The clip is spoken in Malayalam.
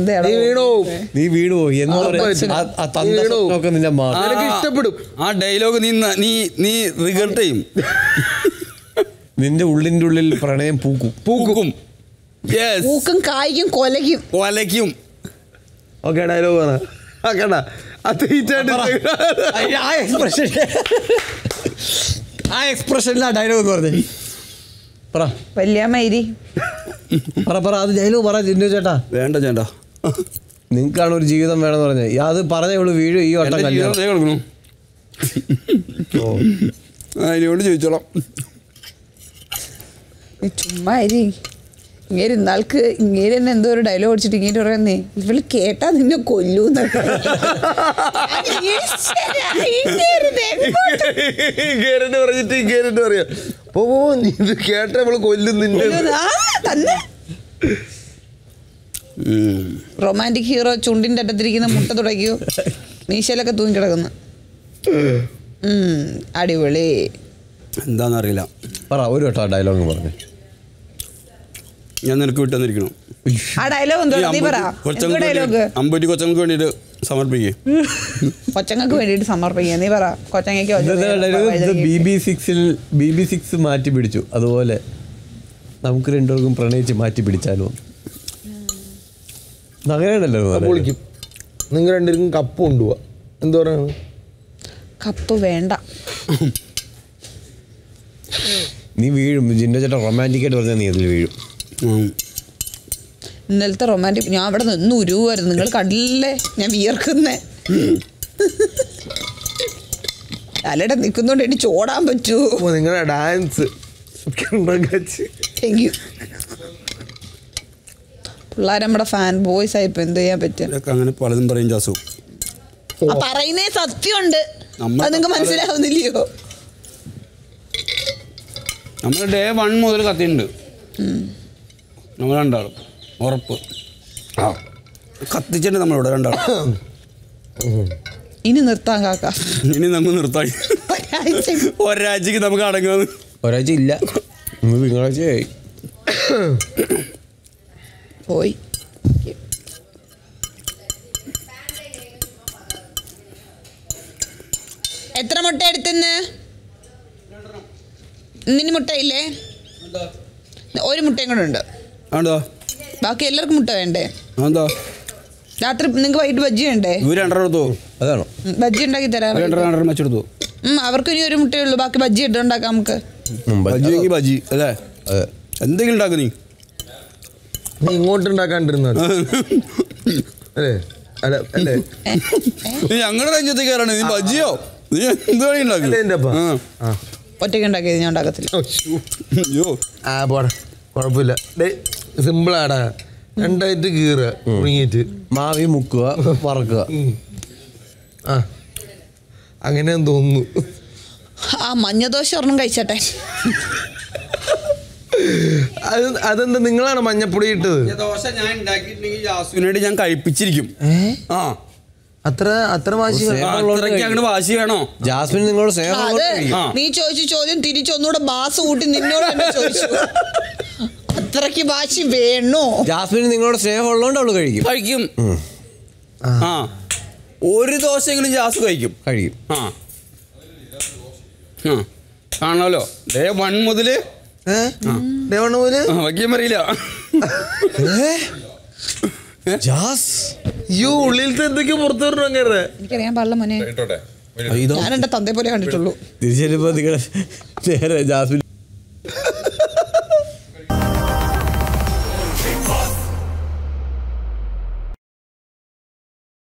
വെറുതെ നീ വീണു നീ വീണു പോയി എന്ന് പറയാ ഉറപ്പായിട്ടും. ആ- ആ തന്ത വീണു. സ്വപ്നമൊക്കെ നിന്നെ മാറി ആ, നിനക്ക് ഇഷ്ടപ്പെടും. ആ ഡയലോഗ് നീ ന- നീ നീ റിഗർട്ട് ചെയ്യും നിന്റെ ഉള്ളിന്റെ ഉള്ളിൽ പ്രണയം പൂക്കും പൂക്കും യെസ് പൂക്കും കായ്ക്കും കൊലയ്ക്കും കൊലയ്ക്കും ഓക്കെ ഡയലോഗ് പറ ഓക്കേടാ അത് ഹീറ്റായിട്ട് ആ എക്സ്പ്രഷൻ ആ എക്സ്പ്രഷനിലാ ഡയലോഗ് എന്ന് പറഞ്ഞേ പറ വല്യാമൈരി പറ പറ അത് ഡയലോഗ് പറ ചിന്നു ചേട്ടാ വേണ്ട ചേട്ടാ നിങ്ങൾക്കാണ് ഒരു ജീവിതം വേണമെന്ന് പറഞ്ഞത് അത് പറഞ്ഞ ഇവള് വീഴും ഈ വട്ടം എന്റെ ജീവിതം കല്യാണം ദേ കിടക്കണു ആ, ഇനിയോട് ചോദിച്ചോളാം നീ ചുമ്മാ ഇരി ഇങ്ങനെ ഇന്നാൾക്ക് ഇങ്ങനെ തന്നെ എന്തോ ഒരു ഡയലോഗ് അടിച്ചിട്ട് ഇങ്ങനെ പറയുന്നേ ഇവള് കേട്ടാ നിന്നെ കൊല്ലൂന്നൊക്കെ കേറിട്ട് പറഞ്ഞിട്ട് കേറിട്ട് പറയാ പോ പോ, നീ ഇത് കേട്ട നമ്മള് കൊല്ലും നിന്റെ ആ, തന്നെ ഉം. റൊമാൻറ്റിക് ഹീറോ ചുണ്ടിന്റെ അറ്റത്തിരിക്കുന്ന മുട്ട തുടയ്ക്കൂ മീശയിലൊക്കെ തൂങ്ങി കിടക്കുന്നു ഉം, അടിപൊളി എന്താന്നറിയില്ല പറ ഒരു വട്ടം ഡയലോഗ് പറഞ്ഞു ഞാൻ നിനക്ക് വിട്ടെന്നിരിക്കണം ആ ഡയലോഗ് എന്തോ നീ പറ എന്തോ ഡയലോഗ് അമ്പൂറ്റി കൊച്ചങ്ങൾക്ക് വേണ്ടിയിട്ട് സമർപ്പിക്കേ കൊച്ചങ്ങൾക്ക് വേണ്ടിയിട്ട് സമർപ്പിക്കുക നീ പറ കൊച്ചങ്ങയ്ക്ക് ബി ബി സിക്സിൽ ബി ബി സിക്സ് മാറ്റി പിടിച്ചു അതുപോലെ നമുക്ക് രണ്ടുപേർക്കും പ്രണയിച്ച് മാറ്റി പിടിച്ചാലോ അങ്ങനെയാണല്ലോ അപ്പൊ വിളിക്കും നിങ്ങൾ രണ്ടുപേർക്കും കപ്പ് കൊണ്ടുപോവാ എന്ത് പറയാണ് കപ്പ് വേണ്ട നീ വീഴും ജിന്ന ചേട്ടൻ റൊമാൻറ്റിക് ആയിട്ട് പറഞ്ഞാൽ നീ അതിൽ വീഴും ഇന്നലത്തെ റൊമാൻറ്റിക് ഞാൻ അവിടെ നിന്ന് ഉരുവായിരുന്നു നിങ്ങൾ കണ്ടില്ലേ ഞാൻ വിയർക്കുന്നേ അല്ലടെ നിൽക്കുന്നോണ്ട് എനിക്ക് ചോടാൻ പറ്റൂ ഓ നിങ്ങളുടെ ഡാൻസ് താങ്ക് യു പിള്ളേർ നമ്മുടെ ഫാൻ ബോയ്സ് ആയിപ്പോ എന്ത് ചെയ്യാൻ പറ്റും ഇതൊക്കെ അങ്ങനെ പലതും പറയും ജാസു ആ പറയുന്നേ സത്യമുണ്ട് നമ്മൾ അത് നിങ്ങൾക്ക് മനസ്സിലാവുന്നില്ലയോ നമ്മൾ ഡേ വൺ മുതൽ കത്തിയുണ്ട് നമ്മൾ രണ്ടാളും ഉറപ്പ് ആ കത്തിച്ചിട്ടുണ്ട് നമ്മളിവിടെ രണ്ടാളും ഇനി നിർത്താൻ കാക്ക ഇനി നമ്മൾ നിർത്തായി ഒരാഴ്ച ഒരാഴ്ചക്ക് നമുക്ക് അടങ്ങുമെന്ന് ഒരാഴ്ച ഇല്ല ഇന്ന് തിങ്കളാഴ്ചയായി പോയി എത്ര മുട്ട എടുത്തെന്ന് ഇന്നിന് മുട്ടയില്ലേ ഒരു മുട്ടയും കൂടെ ഉണ്ട് ആണ്ടോ ബാക്കി എല്ലാവർക്കും മുട്ട വേണ്ടേ എന്താ രാത്രി നിങ്ങൾക്ക് വൈകിട്ട് ബജ്ജി വേണ്ടേ ഇവർ രണ്ടെണ്ണം എടുത്തു അതാണോ ഉം, ബജ്ജി ഉണ്ടാക്കി തരാം രണ്ടെണ്ണം രണ്ടെണ്ണം വെച്ചെടുത്തു ഉം, അവർക്ക് ഇനി ഒരു മുട്ടയേ ഉള്ളൂ ബാക്കി ബജ്ജി ഇട്ട് ഉണ്ടാക്കാം നമുക്ക് ഉം, ബജി എങ്കിൽ ബജി അല്ലേ അതെ. എന്തെങ്കിലും ഉണ്ടാക്കും നീ നീ ഇങ്ങോട്ട് ഉണ്ടാക്കാണ്ടിരുന്നത് അല്ലേ അല്ല അല്ലേ ഏ? ഏ? നീ ഞങ്ങളുടെ രഞ്ജത്ത് കയറാണ് നീ ബജിയോ നീ എന്ത് വഴി ഉണ്ടാക്കും അല്ലേ എൻ്റെ അപ്പ ആ. ആ ഒറ്റയ്ക്ക് ഉണ്ടാക്കിയത് ഞാൻ ഉണ്ടാക്കത്തില്ല ഓ, ശ്ശൂ. അയ്യോ ആ പോടാ കുഴപ്പമില്ല ഡേ സിമ്പിളാടാ രണ്ടായിട്ട് കീറുക മുഴുങ്ങിയിട്ട് മാവി മുക്കുക വറക്കുക ഉം. ആ അങ്ങനെയാന്ന് തോന്നുന്നു ആ മഞ്ഞദോശ ഒരെണ്ണം കഴിച്ചട്ടെ അത് അതെന്താ നിങ്ങളാണ് മഞ്ഞപ്പൊടി ഇട്ടത് ദോശ ഞാൻ ഉണ്ടാക്കിയിട്ടുണ്ടെങ്കിൽ ജാസുവിനായിട്ട് ഞാൻ കഴിപ്പിച്ചിരിക്കും ആ അത്ര അത്ര വാശി സ്നേഹം ആ, ഉള്ളതുകൊണ്ട് അത്രയ്ക്ക് അങ്ങോട്ട് വാശി വേണോ ജാസ്മിൻ നിങ്ങളോട് സ്നേഹം അത് ഉള്ളതുകൊണ്ട് കഴിക്കും. ആ. നീ ചോദിച്ച ചോദ്യം തിരിച്ചൊന്നുകൂടെ ബാസ് കൂട്ടി നിന്നോട് തന്നെ ചോദിച്ചു അത്രയ്ക്ക് വാശി വേണോ ജാസ്മിൻ നിങ്ങളോട് സ്നേഹം ഉള്ളതുകൊണ്ട് അവള് കഴിക്കും കഴിക്കും ആ ഒരു ദോശയെങ്കിലും ജാസ് കഴിക്കും കഴിക്കും ആ ആ കാണാമല്ലോ ഡേ വൺ മുതല് ദേവണ്ണ പോലെ ആ, വയ്ക്കാൻ അറിയില്ല ജാസ് അയ്യോ ഉള്ളിലത്തെ എന്തൊക്കെയോ പുറത്തു വരണം അങ്ങനെ എനിക്കറിയാൻ പാടില്ല മോനെ ഇതോ ഞാൻ എന്റെ തന്തേ പോലെ കണ്ടിട്ടുള്ളൂ തിരിച്ചു വരുമ്പോ നിങ്ങളുടെ നേരെ ജാസ്മിൻ